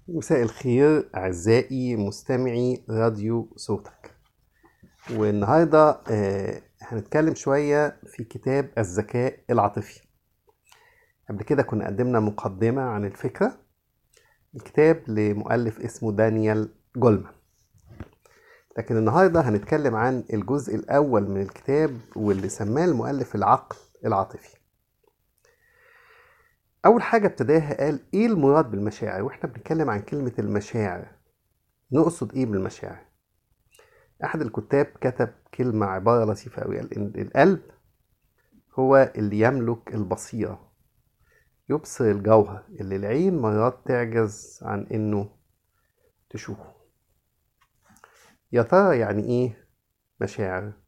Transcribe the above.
مساء الخير أعزائي مستمعي راديو صوتك والنهاردة آه، هنتكلم شوية في كتاب الذكاء العاطفي قبل كده كنا قدمنا مقدمة عن الفكرة الكتاب لمؤلف اسمه دانيال جولمان لكن النهاردة هنتكلم عن الجزء الأول من الكتاب واللي سماه المؤلف العقل العاطفي أول حاجة ابتداها قال إيه المراد بالمشاعر وإحنا بنتكلم عن كلمة المشاعر نقصد إيه بالمشاعر أحد الكتاب كتب كلمة عبارة لطيفة أوي قال إن القلب هو اللي يملك البصيرة يبصر الجوهر اللي العين مرات تعجز عن إنه تشوفه يا ترى يعني إيه مشاعر